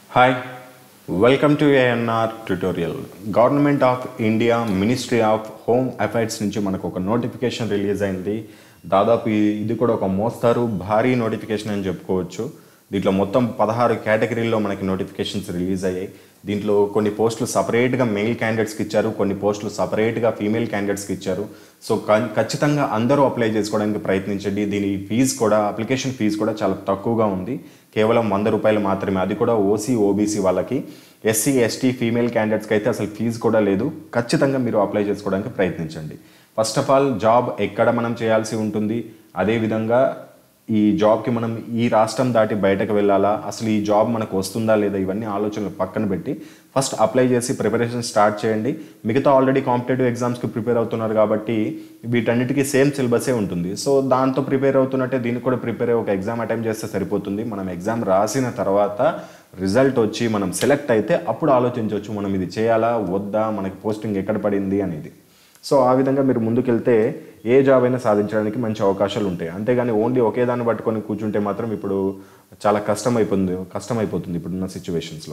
hi welcome to ANR tutorial government of India ministry of home affairs నుంచి మనకు ఒక notification release అయింది దాదాపు ఈ- ఇది కూడా ఒక మోస్తారు భారీ నోటిఫికేషన్ అని చెప్పుకోవచ్చు దీంట్లో మొత్తం పదహారు కేటగిరీల్లో మనకి నోటిఫికేషన్స్ రిలీజ్ అయ్యాయి దీంట్లో కొన్ని పోస్టులు సపరేట్గా మెయిల్ క్యాండిడేట్స్కి ఇచ్చారు కొన్ని పోస్టులు సపరేట్గా ఫీమేల్ క్యాండిడేట్స్కి ఇచ్చారు సో క- ఖచ్చితంగా అందరూ అప్లై చేసుకోవడానికి ప్రయత్నించండి దీని ఫీజు కూడా అప్లికేషన్ ఫీజు కూడా చాలా తక్కువగా ఉంది కేవలం వంద రూపాయలు మాత్రమే అది కూడా ఓసీ ఓబీసీ వాళ్ళకి ఎస్సీ ఎస్టీ ఫీమేల్ క్యాండిడేట్స్కి అయితే అసలు ఫీజు కూడా లేదు ఖచ్చితంగా మీరు అప్లై చేసుకోవడానికి ప్రయత్నించండి ఫస్ట్ ఆఫ్ ఆల్ జాబ్ ఎక్కడ మనం చేయాల్సి ఉంటుంది అదేవిధంగా ఈ జాబ్కి మనం ఈ రాష్ట్రం దాటి బయటకు వెళ్ళాలా అసలు ఈ జాబ్ మనకు వస్తుందా లేదా ఇవన్నీ ఆలోచనలు పక్కన పెట్టి ఫస్ట్ అప్లై చేసి ప్రిపరేషన్ స్టార్ట్ చేయండి మిగతా ఆల్రెడీ కాంపిటేటివ్ ఎగ్జామ్స్కి ప్రిపేర్ అవుతున్నారు కాబట్టి వీటన్నిటికీ సేమ్ సిలబసే ఉంటుంది సో దాంతో ప్రిపేర్ అవుతున్నట్టే దీనికి కూడా ప్రిపేర్ అయ్యి ఒక ఎగ్జామ్ అటెంప్ట్ చేస్తే సరిపోతుంది మనం ఎగ్జామ్ రాసిన తర్వాత రిజల్ట్ వచ్చి మనం సెలెక్ట్ అయితే అప్పుడు ఆలోచించవచ్చు మనం ఇది చేయాలా వద్దా మనకి పోస్టింగ్ ఎక్కడ పడింది అనేది సో ఆ విధంగా మీరు ముందుకెళ్తే ఏ జాబ్ అయినా సాధించడానికి మంచి అవకాశాలు ఉంటాయి అంతేగాని ఓన్లీ ఒకే దాన్ని పట్టుకొని కూర్చుంటే మాత్రం ఇప్పుడు చాలా కష్టం అయిపోతుంది కష్టం అయిపోతుంది ఇప్పుడున్న సిచ్యువేషన్స్లో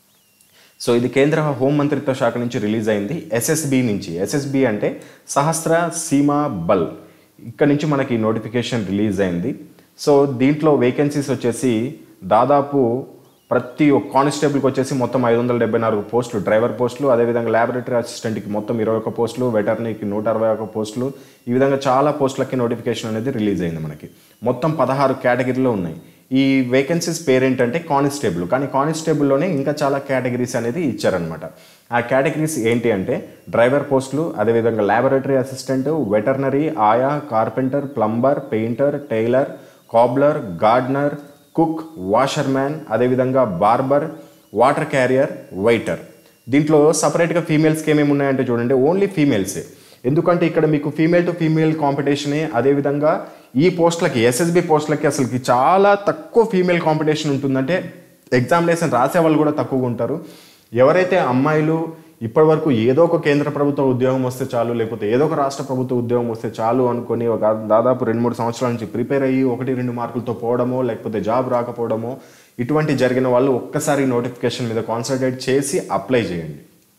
సో ఇది కేంద్ర హోం మంత్రిత్వ శాఖ నుంచి రిలీజ్ అయింది ఎస్ఎస్బి నుంచి ఎస్ఎస్బి అంటే సహస్ర సీమా బల్ ఇక్కడ నుంచి మనకి నోటిఫికేషన్ రిలీజ్ అయింది సో దీంట్లో వేకెన్సీస్ వచ్చేసి దాదాపు ప్రతి ఒక్క కానిస్టేబుల్కి వచ్చేసి మొత్తం ఐదు వందల డెబ్బై నాలుగు పోస్టులు డ్రైవర్ పోస్టులు అదేవిధంగా ల్యాబొరేటరీ అసిస్టెంట్కి మొత్తం ఇరవై ఒక పోస్టులు వెటర్నరీకి నూట అరవై ఒక పోస్టులు ఈ విధంగా చాలా పోస్టులకి నోటిఫికేషన్ అనేది రిలీజ్ అయింది మనకి మొత్తం పదహారు కేటగిరీలో ఉన్నాయి ఈ వేకెన్సీస్ పేరేంటంటే కానిస్టేబుల్ కానీ కానిస్టేబుల్లోనే ఇంకా చాలా కేటగిరీస్ అనేది ఇచ్చారనమాట ఆ కేటగిరీస్ ఏంటి అంటే డ్రైవర్ పోస్టులు అదేవిధంగా ల్యాబొరేటరీ అసిస్టెంట్ వెటర్నరీ ఆయా carpenter plumber painter tailor cobbler gardener cook washerman అదేవిధంగా బార్బర్ వాటర్ క్యారియర్ వెయిటర్ దీంట్లో సపరేట్గా ఫీమేల్స్కి ఏమేమి ఉన్నాయంటే చూడండి ఓన్లీ ఫీమేల్సే ఎందుకంటే ఇక్కడ మీకు ఫీమేల్ టు ఫీమేల్ కాంపిటీషనే అదేవిధంగా ఈ పోస్టులకి ఎస్ఎస్బి పోస్టులకి అసలుకి చాలా తక్కువ ఫీమేల్ కాంపిటీషన్ ఉంటుందంటే ఎగ్జామినేషన్ రాసే వాళ్ళు కూడా తక్కువగా ఉంటారు ఎవరైతే అమ్మాయిలు ఇప్పటి వరకు ఏదో ఒక కేంద్ర ప్రభుత్వ ఉద్యోగం వస్తే చాలు లేకపోతే ఏదో ఒక రాష్ట్ర ప్రభుత్వ ఉద్యోగం వస్తే చాలు అనుకొని ఒక దాదాపు రెండు మూడు సంవత్సరాల నుంచి ప్రిపేర్ అయ్యి ఒకటి రెండు మార్కులతో పోవడమో లేకపోతే జాబ్ రాకపోవడమో ఇటువంటి జరిగిన వాళ్ళు ఒక్కసారి నోటిఫికేషన్ మీద కాన్సన్ట్రేట్ చేసి అప్లై చేయండి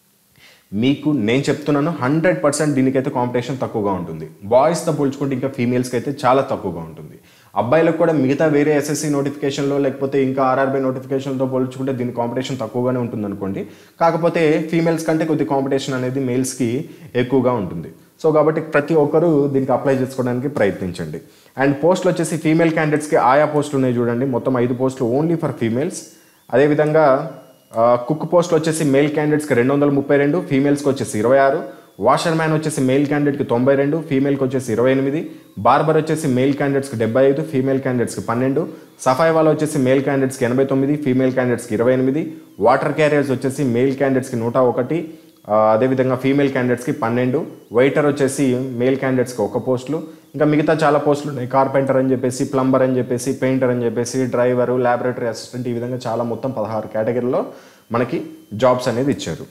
మీకు నేను చెప్తున్నాను హండ్రెడ్ పర్సెంట్ దీనికైతే కాంపిటీషన్ తక్కువగా ఉంటుంది బాయ్స్తో పోల్చుకుంటే ఇంకా ఫీమేల్స్కి అయితే చాలా తక్కువగా ఉంటుంది అబ్బాయిలకు కూడా మిగతా వేరే ఎస్ఎస్సి నోటిఫికేషన్లో లేకపోతే ఇంకా ఆర్ఆర్బీ నోటిఫికేషన్తో పోల్చుకుంటే దీని కాంపిటీషన్ తక్కువగానే ఉంటుంది అనుకోండి కాకపోతే ఫీమేల్స్ కంటే కొద్ది కాంపిటీషన్ అనేది మేల్స్కి ఎక్కువగా ఉంటుంది సో కాబట్టి ప్రతి ఒక్కరూ దీనికి అప్లై చేసుకోవడానికి ప్రయత్నించండి అండ్ పోస్టులు వచ్చేసి ఫీమేల్ క్యాండిడేట్స్కి ఆయా పోస్టులు ఉన్నాయి చూడండి మొత్తం ఐదు పోస్టులు ఓన్లీ ఫర్ ఫీమేల్స్ అదేవిధంగా ఆ, కుక్ పోస్ట్ వచ్చేసి మేల్ క్యాండిడేట్స్కి రెండు వందల ముప్పై రెండు ఫీమేల్స్కి వచ్చేసి ఇరవై ఆరు వాషర్ మ్యాన్ వచ్చేసి మేల్ క్యాండిడేట్కి తొంభై రెండు ఫీమేల్కి వచ్చేసి ఇరవై ఎనిమిది బార్బర్ వచ్చేసి మేల్ క్యాండిడేట్స్కి డెబ్బై ఐదు ఫీమేల్ క్యాండిడేట్స్కి పన్నెండు సఫాయి వాళ్ళ వచ్చేసి మేల్ క్యాండిడేట్స్కి ఎనభై తొమ్మిది ఫీమేల్ క్యాండిడేట్స్కి ఇరవై ఎనిమిది వాటర్ క్యారియర్స్ వచ్చేసి మేల్ క్యాండిడేట్స్కి నూట ఒకటి ఆ, అదేవిధంగా ఫీమేల్ క్యాండిడేట్స్కి పన్నెండు వెయిటర్ వచ్చేసి మేల్ క్యాండిడేట్స్కి ఒక పోస్టులు ఇంకా మిగతా చాలా పోస్టులు ఉన్నాయి కార్పెంటర్ అని చెప్పేసి ప్లంబర్ అని చెప్పేసి పెయింటర్ అని చెప్పేసి డ్రైవరు ల్యాబొరేటరీ అసిస్టెంట్ ఈ విధంగా చాలా మొత్తం పదహారు కేటగిరీలో మనకి జాబ్స్ అనేది ఇచ్చారు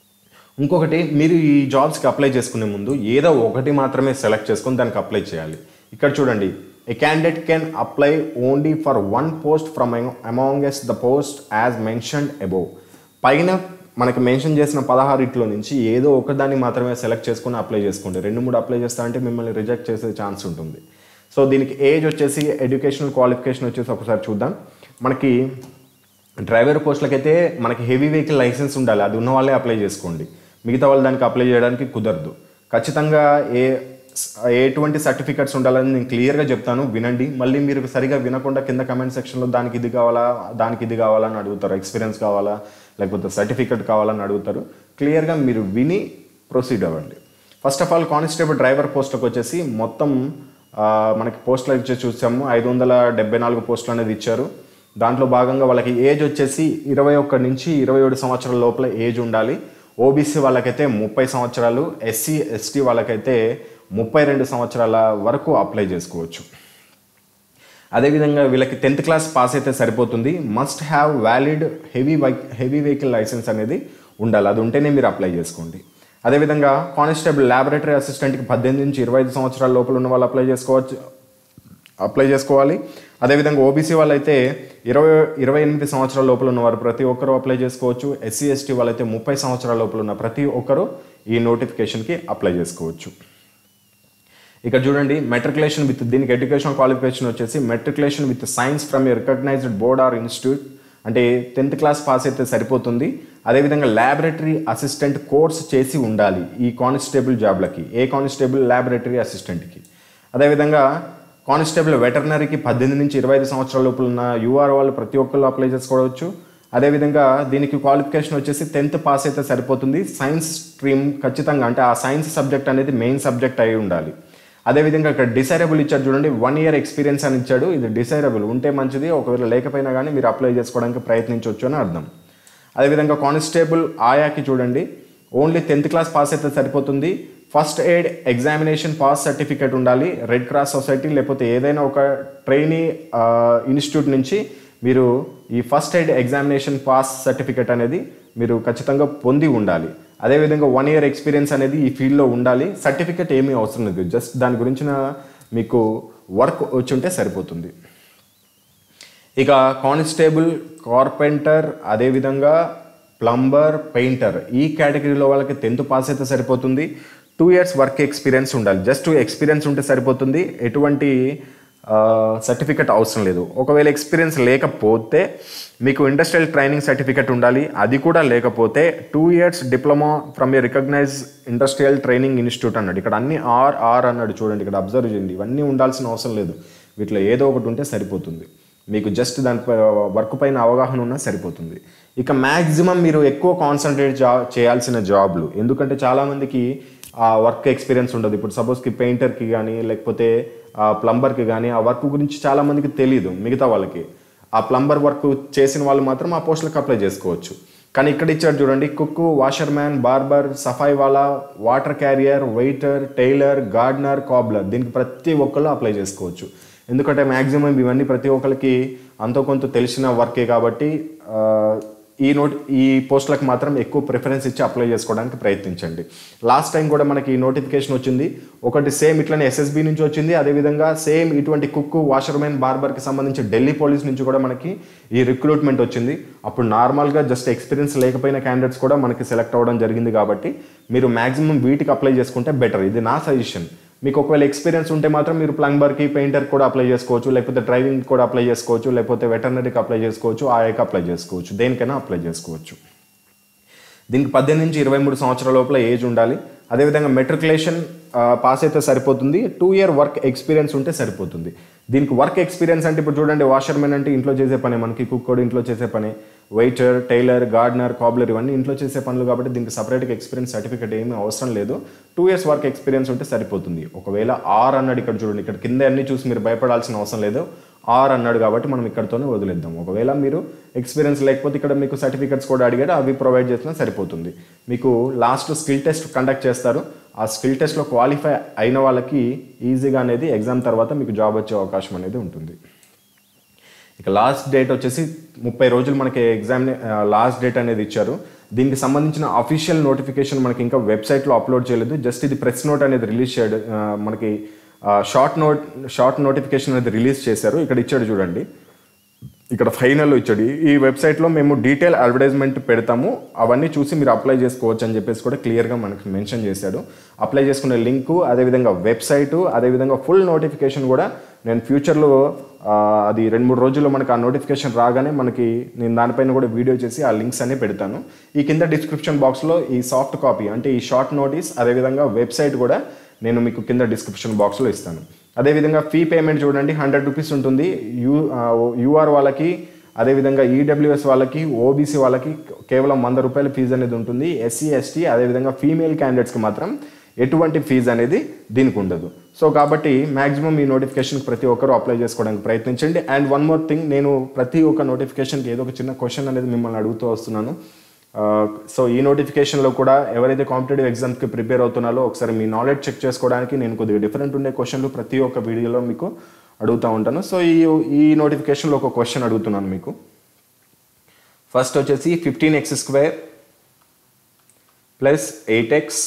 ఇంకొకటి మీరు ఈ జాబ్స్కి అప్లై చేసుకునే ముందు ఏదో ఒకటి మాత్రమే సెలెక్ట్ చేసుకొని దానికి అప్లై చేయాలి ఇక్కడ చూడండి a candidate can apply only for one post from amongst the post as mentioned above పైన మనకి మెన్షన్ చేసిన పదహారిట్లో నుంచి ఏదో ఒకదాన్ని మాత్రమే సెలెక్ట్ చేసుకుని అప్లై చేసుకోండి రెండు మూడు అప్లై చేస్తా అంటే మిమ్మల్ని రిజెక్ట్ చేసే ఛాన్స్ ఉంటుంది సో దీనికి ఏజ్ వచ్చేసి ఎడ్యుకేషనల్ క్వాలిఫికేషన్ వచ్చేసి ఒకసారి చూద్దాం మనకి డ్రైవర్ పోస్టులకైతే మనకి హెవీ వెహికల్ లైసెన్స్ ఉండాలి అది ఉన్న వాళ్ళే అప్లై చేసుకోండి మిగతా వాళ్ళు దానికి అప్లై చేయడానికి కుదరదు ఖచ్చితంగా ఏ ఎటువంటి సర్టిఫికెట్స్ ఉండాలని నేను క్లియర్గా చెప్తాను వినండి మళ్ళీ మీరు సరిగా వినకుండా కింద కమెంట్ సెక్షన్లో దానికి ఇది కావాలా దానికి ఇది కావాలని అడుగుతారు ఎక్స్పీరియన్స్ కావాలా లేకపోతే సర్టిఫికెట్ కావాలని అడుగుతారు క్లియర్గా మీరు విని ప్రొసీడ్ అవ్వండి first of all constable driver పోస్టులకు వచ్చేసి మొత్తం ఆ, మనకి పోస్టులు ఇచ్చే చూసాము ఐదు వందల డెబ్బై నాలుగు పోస్టులు అనేది ఇచ్చారు దాంట్లో భాగంగా వాళ్ళకి ఏజ్ వచ్చేసి ఇరవై ఒక్క నుంచి ఇరవై ఏడు సంవత్సరాల లోపల ఏజ్ ఉండాలి ఓబీసీ వాళ్ళకైతే ముప్పై సంవత్సరాలు ఎస్సీ ఎస్టీ వాళ్ళకైతే ముప్పై రెండు సంవత్సరాల వరకు అప్లై చేసుకోవచ్చు అదేవిధంగా వీళ్ళకి టెన్త్ క్లాస్ పాస్ అయితే సరిపోతుంది must have valid heavy heavy vehicle licence అనేది ఉండాలి అది ఉంటేనే మీరు అప్లై చేసుకోండి అదేవిధంగా కానిస్టేబుల్ ల్యాబొరేటరీ అసిస్టెంట్కి పద్దెనిమిది నుంచి ఇరవై ఐదు సంవత్సరాల లోపల ఉన్న వాళ్ళు అప్లై చేసుకోవచ్చు అప్లై చేసుకోవాలి అదేవిధంగా ఓబీసీ వాళ్ళైతే ఇరవై ఇరవై ఎనిమిది సంవత్సరాల లోపల ఉన్న వారు ప్రతి ఒక్కరూ అప్లై చేసుకోవచ్చు ఎస్సీ ఎస్టీ వాళ్ళైతే ముప్పై సంవత్సరాల లోపల ఉన్న ప్రతి ఒక్కరూ ఈ నోటిఫికేషన్కి అప్లై చేసుకోవచ్చు ఇక్కడ చూడండి మెట్రికులేషన్ విత్ దీనికి ఎడ్యుకేషన్ క్వాలిఫికేషన్ వచ్చేసి matriculation with science from a recognised board or institute అంటే టెన్త్ క్లాస్ పాస్ అయితే సరిపోతుంది అదేవిధంగా ల్యాబొరేటరీ అసిస్టెంట్ కోర్స్ చేసి ఉండాలి ఈ కానిస్టేబుల్ జాబ్లకి ఏ కానిస్టేబుల్ ల్యాబొరేటరీ అసిస్టెంట్కి అదేవిధంగా కానిస్టేబుల్ వెటర్నరీకి పద్దెనిమిది నుంచి ఇరవై ఐదు సంవత్సరాల లోపల ఉన్న యూఆర్ వాళ్ళు ప్రతి ఒక్కళ్ళు అప్లై చేసుకోవచ్చు అదేవిధంగా దీనికి క్వాలిఫికేషన్ వచ్చేసి టెన్త్ పాస్ అయితే సరిపోతుంది సైన్స్ స్ట్రీమ్ ఖచ్చితంగా అంటే ఆ సైన్స్ సబ్జెక్ట్ అనేది మెయిన్ సబ్జెక్ట్ అయి ఉండాలి అదేవిధంగా ఇక్కడ డిసైరబుల్ ఇచ్చాడు చూడండి వన్ ఇయర్ ఎక్స్పీరియన్స్ అని ఇచ్చాడు ఇది డిసైరబుల్ ఉంటే మంచిది ఒకవేళ లేకపోయినా కానీ మీరు అప్లై చేసుకోవడానికి ప్రయత్నించవచ్చు అని అర్థం అదేవిధంగా కానిస్టేబుల్ ఆయాకి చూడండి ఓన్లీ టెన్త్ క్లాస్ పాస్ అయితే సరిపోతుంది first aid examination pass certificate ఉండాలి రెడ్ క్రాస్ సొసైటీ లేకపోతే ఏదైనా ఒక ట్రైనీ ఇన్స్టిట్యూట్ నుంచి మీరు ఈ first aid examination pass certificate అనేది మీరు ఖచ్చితంగా పొంది ఉండాలి అదేవిధంగా వన్ ఇయర్ ఎక్స్పీరియన్స్ అనేది ఈ ఫీల్డ్లో ఉండాలి సర్టిఫికేట్ ఏమీ అవసరం లేదు జస్ట్ దాని గురించిన మీకు వర్క్ వచ్చి ఉంటే సరిపోతుంది ఇక కానిస్టేబుల్ కార్పెంటర్ అదేవిధంగా ప్లంబర్ పెయింటర్ ఈ కేటగిరీలో వాళ్ళకి టెన్త్ పాస్ అయితే సరిపోతుంది టూ ఇయర్స్ వర్క్ ఎక్స్పీరియన్స్ ఉండాలి జస్ట్ ఎక్స్పీరియన్స్ ఉంటే సరిపోతుంది ఎటువంటి సర్టిఫికెట్ అవసరం లేదు ఒకవేళ ఎక్స్పీరియన్స్ లేకపోతే మీకు ఇండస్ట్రియల్ ట్రైనింగ్ సర్టిఫికెట్ ఉండాలి అది కూడా లేకపోతే two years diploma from a recognise industrial training institute అన్నాడు ఇక్కడ అన్ని ఆర్ ఆర్ అన్నాడు చూడండి ఇక్కడ అబ్జర్వ్ చేయండి ఇవన్నీ ఉండాల్సిన అవసరం లేదు వీటిలో ఏదో ఒకటి ఉంటే సరిపోతుంది మీకు జస్ట్ దాని వర్క్ పైన అవగాహన ఉన్నా సరిపోతుంది ఇక మ్యాక్సిమం మీరు ఎక్కువ కాన్సన్ట్రేట్ జా చేయాల్సిన జాబ్లు ఎందుకంటే చాలామందికి ఆ వర్క్ ఎక్స్పీరియన్స్ ఉండదు ఇప్పుడు సపోజ్కి పెయింటర్కి కానీ లేకపోతే ఆ ప్లంబర్కి కానీ ఆ వర్క్ గురించి చాలామందికి తెలియదు మిగతా వాళ్ళకి ఆ ప్లంబర్ వర్క్ చేసిన వాళ్ళు మాత్రం ఆ పోస్టులకు అప్లై చేసుకోవచ్చు కానీ ఇక్కడ ఇచ్చాడు చూడండి కుక్ వాషర్ మ్యాన్ బార్బర్ సఫాయి వాలా water carrier waiter tailor gardener cobbler దీనికి ప్రతి ఒక్కళ్ళు అప్లై చేసుకోవచ్చు ఎందుకంటే మ్యాక్సిమం ఇవన్నీ ప్రతి ఒక్కరికి అంతో కొంత తెలిసిన వర్కే కాబట్టి ఆ, ఈ నోట్ ఈ పోస్టులకు మాత్రం ఎక్కువ ప్రిఫరెన్స్ ఇచ్చి అప్లై చేసుకోవడానికి ప్రయత్నించండి లాస్ట్ టైం కూడా మనకి ఈ నోటిఫికేషన్ వచ్చింది ఒకటి సేమ్ ఇట్లనే ఎస్ఎస్బి నుంచి వచ్చింది అదేవిధంగా సేమ్ ఇటువంటి కుక్ వాషర్మెన్ బార్బర్కి సంబంధించి ఢిల్లీ పోలీస్ నుంచి కూడా మనకి ఈ రిక్రూట్మెంట్ వచ్చింది అప్పుడు నార్మల్గా జస్ట్ ఎక్స్పీరియన్స్ లేకపోయిన క్యాండిడేట్స్ కూడా మనకి సెలెక్ట్ అవ్వడం జరిగింది కాబట్టి మీరు మాక్సిమం వీటికి అప్లై చేసుకుంటే బెటర్ ఇది నా సజెషన్ మీకు ఒకవేళ ఎక్స్పీరియన్స్ ఉంటే మాత్రం మీరు ప్లంబర్కి పెయింటర్ కూడా అప్లై చేసుకోవచ్చు లేకపోతే డ్రైవింగ్ కూడా అప్లై చేసుకోవచ్చు లేకపోతే వెటర్నరీకి అప్లై చేసుకోవచ్చు ఆయాకి అప్లై చేసుకోవచ్చు దేనికైనా అప్లై చేసుకోవచ్చు దీనికి పద్దెనిమిది నుంచి ఇరవై మూడు సంవత్సరాల లోపల ఏజ్ ఉండాలి అదేవిధంగా మెట్రికులేషన్ పాస్ అయితే సరిపోతుంది టూ ఇయర్ వర్క్ ఎక్స్పీరియన్స్ ఉంటే సరిపోతుంది దీనికి వర్క్ ఎక్స్పీరియన్స్ అంటే ఇప్పుడు చూడండి వాషర్మెన్ అంటే ఇంట్లో చేసే పనే మనకి కుక్ కూడా ఇంట్లో చేసే పనే వెయిటర్ టైలర్ గార్డనర్ కాబ్లర్ ఇవన్నీ ఇంట్లో చేసే పనులు కాబట్టి దీనికి సపరేట్గా ఎక్స్పీరియన్స్ సర్టిఫికేట్ ఏమీ అవసరం లేదు టూ ఇయర్స్ వర్క్ ఎక్స్పీరియన్స్ ఉంటే సరిపోతుంది ఒకవేళ ఆర్ అన్నాడు ఇక్కడ చూడండి ఇక్కడ కింద అన్ని చూసి మీరు భయపడాల్సిన అవసరం లేదు ఆర్ అన్నాడు కాబట్టి మనం ఇక్కడతోనే వదిలేద్దాం ఒకవేళ మీరు ఎక్స్పీరియన్స్ లేకపోతే ఇక్కడ మీకు సర్టిఫికెట్స్ కూడా అడిగాడు అవి ప్రొవైడ్ చేసినా సరిపోతుంది మీకు లాస్ట్ స్కిల్ టెస్ట్ కండక్ట్ చేస్తారు ఆ స్కిల్ టెస్ట్లో క్వాలిఫై అయిన వాళ్ళకి ఈజీగా అనేది ఎగ్జామ్ తర్వాత మీకు జాబ్ వచ్చే అవకాశం అనేది ఉంటుంది ఇక లాస్ట్ డేట్ వచ్చేసి ముప్పై రోజులు మనకి ఎగ్జామ్ లాస్ట్ డేట్ అనేది ఇచ్చారు దీనికి సంబంధించిన అఫీషియల్ నోటిఫికేషన్ మనకి ఇంకా వెబ్సైట్లో అప్లోడ్ చేయలేదు జస్ట్ ఇది ప్రెస్ నోట్ అనేది రిలీజ్ చేయడం ఆ, మనకి షార్ట్ నోట్ షార్ట్ నోటిఫికేషన్ అనేది రిలీజ్ చేశారు ఇక్కడ ఇచ్చాడు చూడండి ఇక్కడ ఫైనల్లో ఇచ్చాడు ఈ వెబ్సైట్లో మేము డీటెయిల్ అడ్వర్టైజ్మెంట్ పెడతాము అవన్నీ చూసి మీరు అప్లై చేసుకోవచ్చు అని చెప్పేసి కూడా క్లియర్గా మనకి మెన్షన్ చేశాడు అప్లై చేసుకునే లింకు అదేవిధంగా వెబ్సైటు అదేవిధంగా ఫుల్ నోటిఫికేషన్ కూడా నేను ఫ్యూచర్లో ఆ, అది రెండు మూడు రోజుల్లో మనకి ఆ నోటిఫికేషన్ రాగానే మనకి నేను దానిపైన కూడా వీడియో చేసి ఆ లింక్స్ అన్ని పెడతాను ఈ కింద డిస్క్రిప్షన్ బాక్స్లో ఈ సాఫ్ట్ కాపీ అంటే ఈ షార్ట్ నోటీస్ అదేవిధంగా వెబ్సైట్ కూడా నేను మీకు కింద డిస్క్రిప్షన్ బాక్స్లో ఇస్తాను అదేవిధంగా ఫీ పేమెంట్ చూడండి హండ్రెడ్ రూపీస్ ఉంటుంది యూ యూఆర్ వాళ్ళకి అదేవిధంగా ఈడబ్ల్యూఎస్ వాళ్ళకి ఓబీసీ వాళ్ళకి కేవలం వంద రూపాయల ఫీజు అనేది ఉంటుంది ఎస్సీ ఎస్టీ అదేవిధంగా ఫీమేల్ క్యాండిడేట్స్కి మాత్రం ఎటువంటి ఫీజు అనేది దీనికి ఉండదు సో కాబట్టి మాక్సిమం ఈ నోటిఫికేషన్కి ప్రతి ఒక్కరూ అప్లై చేసుకోవడానికి ప్రయత్నించండి అండ్ వన్ మోర్ థింగ్ నేను ప్రతి ఒక్క నోటిఫికేషన్కి ఏదో ఒక చిన్న క్వశ్చన్ అనేది మిమ్మల్ని అడుగుతూ వస్తున్నాను సో ఈ నోటిఫికేషన్లో కూడా ఎవరైతే కాంపిటేటివ్ ఎగ్జామ్స్కి ప్రిపేర్ అవుతున్నారో ఒకసారి మీ నాలెడ్జ్ చెక్ చేసుకోవడానికి నేను కొద్దిగా డిఫరెంట్ ఉండే క్వశ్చన్లు ప్రతి ఒక్క వీడియోలో మీకు అడుగుతూ ఉంటాను సో ఈ ఈ నోటిఫికేషన్లో ఒక క్వశ్చన్ అడుగుతున్నాను మీకు ఫస్ట్ వచ్చేసి fifteen x square plus eight x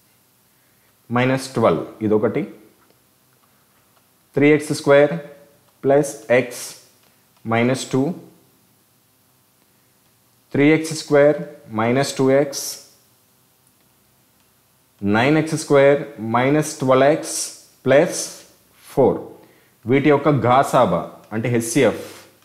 minus twelve ఇదొకటి three x square plus x minus two three x square minus two x nine x square minus twelve x plus four వీటి యొక్క ఘాసాబా అంటే HCF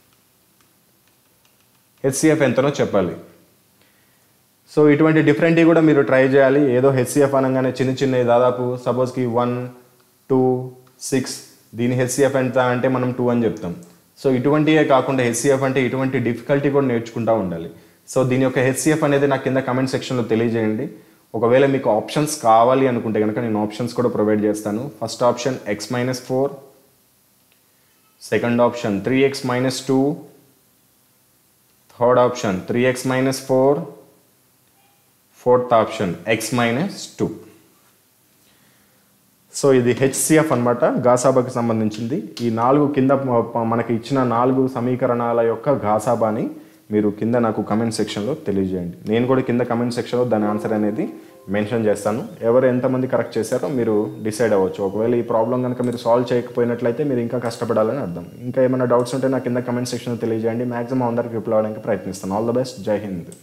HCF ఎంతనో చెప్పాలి so ఇటువంటి డిఫరెంట్వి కూడా మీరు try చేయాలి ఏదో హెచ్సిఎఫ్ అనగానే చిన్న చిన్నవి దాదాపు సపోజ్కి వన్ టూ సిక్స్ దీని హెచ్సిఎఫ్ ఎంత అంటే మనం టూ అని చెప్తాం సో ఇటువంటివే కాకుండా హెచ్సిఎఫ్ అంటే ఇటువంటి డిఫికల్టీ కూడా నేర్చుకుంటూ ఉండాలి సో దీని యొక్క హెచ్సిఎఫ్ అనేది నాకు కింద కమెంట్ సెక్షన్లో తెలియజేయండి ఒకవేళ మీకు ఆప్షన్స్ కావాలి అనుకుంటే కనుక నేను ఆప్షన్స్ కూడా ప్రొవైడ్ చేస్తాను first option x minus four second option three x minus two third option three x minus four fourth option x minus two so ఇది హెచ్సిఎఫ్ అనమాట గాసాబాకి సంబంధించింది ఈ నాలుగు కింద మ- ప- మనకి ఇచ్చిన నాలుగు సమీకరణాల యొక్క ఘాసాబాని మీరు కింద నాకు కమెంట్ సెక్షన్లో తెలియజేయండి నేను కూడా కింద కమెంట్ సెక్షన్లో దాని ఆన్సర్ అనేది మెన్షన్ చేస్తాను ఎవరు ఎంతమంది కరెక్ట్ చేశారో మీరు డిసైడ్ అవ్వచ్చు ఒకవేళ ఈ ప్రాబ్లం కనుక మీరు సాల్వ్ చేయకపోయినట్లయితే మీరు ఇంకా కష్టపడాలని అర్థం ఇంకా ఏమైనా డౌట్స్ ఉంటే నాకు కింద కమెంట్ సెక్షన్లో తెలియజేయండి మాక్సిమం అందరికి రిప్లై అవ్వడానికి ప్రయత్నిస్తాను ఆల్ ద బెస్ట్ జై హింద్